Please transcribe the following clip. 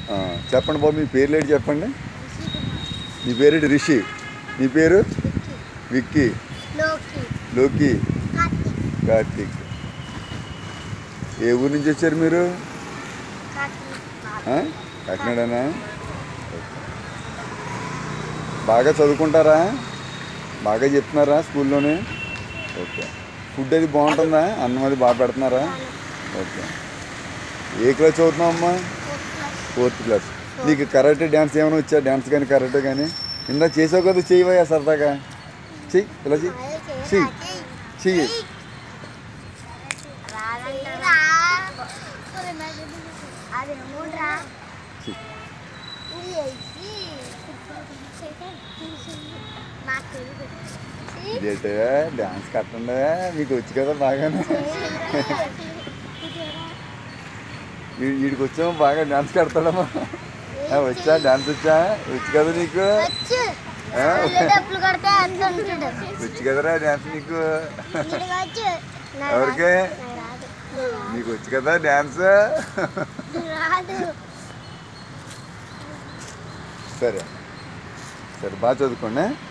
ఆ, చెప్పండి బాబు మీ పేరు లేటి చెప్పండి మీ పేరేంటి రిషి మీ పేరు విక్కీ లోకి లోకి కార్తీక్ కార్తీక్ ఏ ఊరు నుంచి వచ్చారు మీరు కార్తీక్ ఆ? కాకినాడనా బాగా చదువుకుంటారా బాగా చెప్తున్నారా స్కూల్లోనే ఓకే ఫుడ్ అది బాగుంటుందా అన్నం అది బాగా పెడుతున్నారా ఓకే ఏ క్లాస్ చదువుతున్నావు అమ్మా ఫోర్త్ క్లాస్ నీకు కరాటే డ్యాన్స్ ఏమైనా వచ్చా డ్యాన్స్ కానీ కరాటే కానీ ఇందా చేసావు కదా చెయ్యవయ్యా సరదాగా చెయ్యి ఇలా చెయ్యి చెయ్యి చెయ్యి అది మూడ్రా చెయ్యి నాకు ఇదేంటే డ్యాన్స్ కట్టండి మీకు వచ్చి కదా బాగానే వీ- వీడికి వచ్చాము బాగా డ్యాన్స్ కడతాడమ్మా ఆ, వచ్చా డ్యాన్స్ వచ్చా వచ్చి కదా నీకు వచ్చు ఆ? డబ్బులు కడితే అంత ఉంటాడు వచ్చి కదరా డ్యాన్స్ నీకు వీడికి వచ్చు నాకు ఎవరికి రాదు నీకు వచ్చి కదా డ్యాన్స్ రాదు సరే సరే బాగా చదువుకోండి